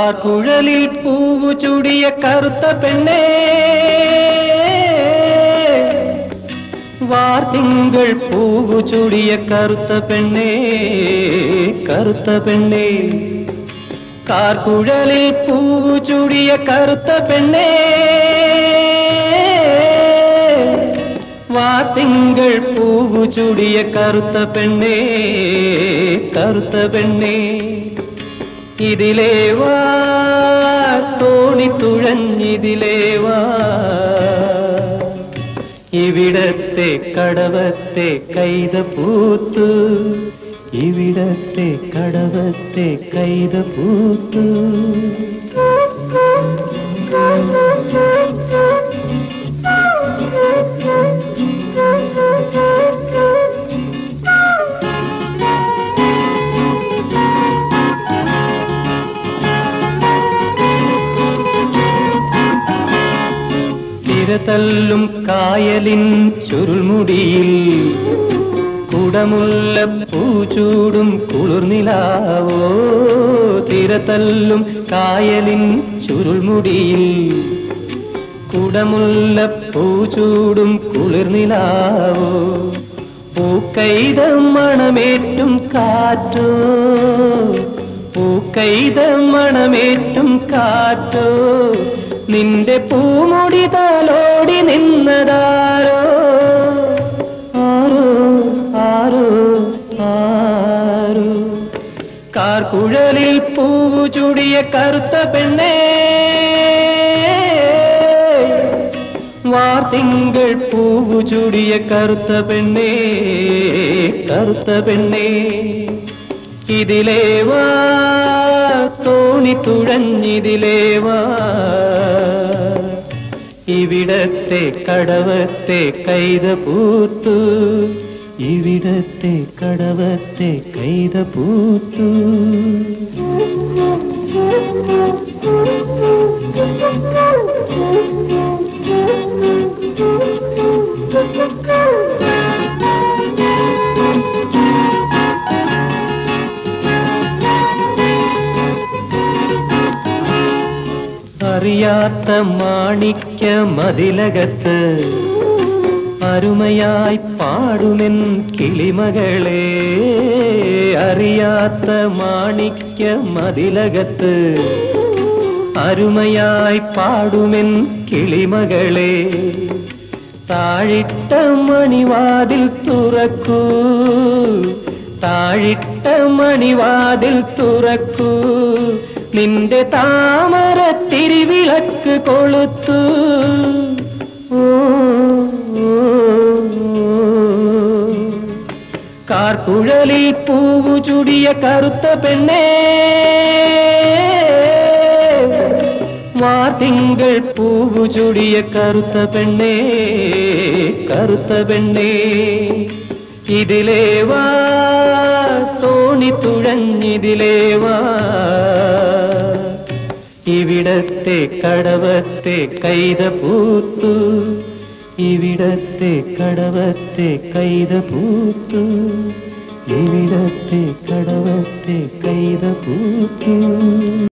കാർക്കുഴലിൽ പൂവു ചൂടിയ കറുത്ത പെണ്ണേ വാർത്തിങ്കൾ പൂവു ചൂടിയ കറുത്ത പെണ്ണേ കറുത്ത പെണ്ണേ കാർക്കുഴലിൽ പൂവു ചൂടിയ കറുത്ത പെണ്ണേ വാത്തിങ്കൾ പൂവു ചൂടിയ കറുത്ത പെണ്ണേ കറുത്ത പെണ്ണേ ഇതിലേ വാ തോണി തുഴഞ്ഞിതിലേ വാ ഇവിടത്തെ കടവത്തെ കൈത പൂത്തു ഇവിടത്തെ കടവത്തെ കൈത പൂത്തു തിരതല്ലും കായലിൻ ചുരുൾമുടിയിൽ കുടമുല്ല പൂച്ചൂടും കുളിർനിലാവോ തിരതല്ലും കായലിൻ ചുരുൾമുടിയിൽ കുടമുല്ല പൂച്ചൂടും കുളിർനിലാവോ പൂക്കൈത മണമേറ്റും കാറ്റോ പൂക്കൈത മണമേറ്റും കാറ്റോ നിന്റെ പൂമുടി താലോടി നിന്നതാരോ ആരോ ആരോ ആരോ കാർക്കുഴലിൽ പൂവു ചൂടിയ കറുത്ത പെണ്ണേ വാർത്തിങ്കൾ പൂവു ചൂടിയ കറുത്ത പെണ്ണേ കറുത്ത പെണ്ണേ ഇതിലേ വാ തോണി തുഴഞ്ഞിതിലേ വാ ഇവിടത്തെ കടവത്തെ കൈത പൂത്തു ഇവിടത്തെ കടവത്തെ കൈത പൂത്തു അറിയാത്ത മാണിക്യ മതിലകത്ത് അരുമയായി പാടുമെൻ കിളിമകളെ അറിയാത്ത മാണിക്യ മതിലകത്ത് അരുമയായി പാടുമെൻ കിളിമകളെ താഴിട്ട മണിവാതിൽ തുറക്കൂ താഴിട്ട മണിവാതിൽ തുറക്കൂ നിന്റെ താമര തിരിവിളക്ക് കൊളുത്തു ഓ, ഓ, ഓ. കാർക്കുഴലിൽ പൂവു ചുടിയ കറുത്ത പെണ്ണേ വാതിങ്കൾ പൂവു ചുടിയ കറുത്ത പെണ്ണേ കറുത്ത പെണ്ണേ ഇതിലേ വാ തോണി തുഴഞ്ഞിതിലേ വാ ഇവിടത്തെ കടവത്തെ കൈത പൂത്തു ഇവിടത്തെ കടവത്തെ കൈത പൂത്തു ഇവിടത്തെ കടവത്തെ കൈത പൂത്തു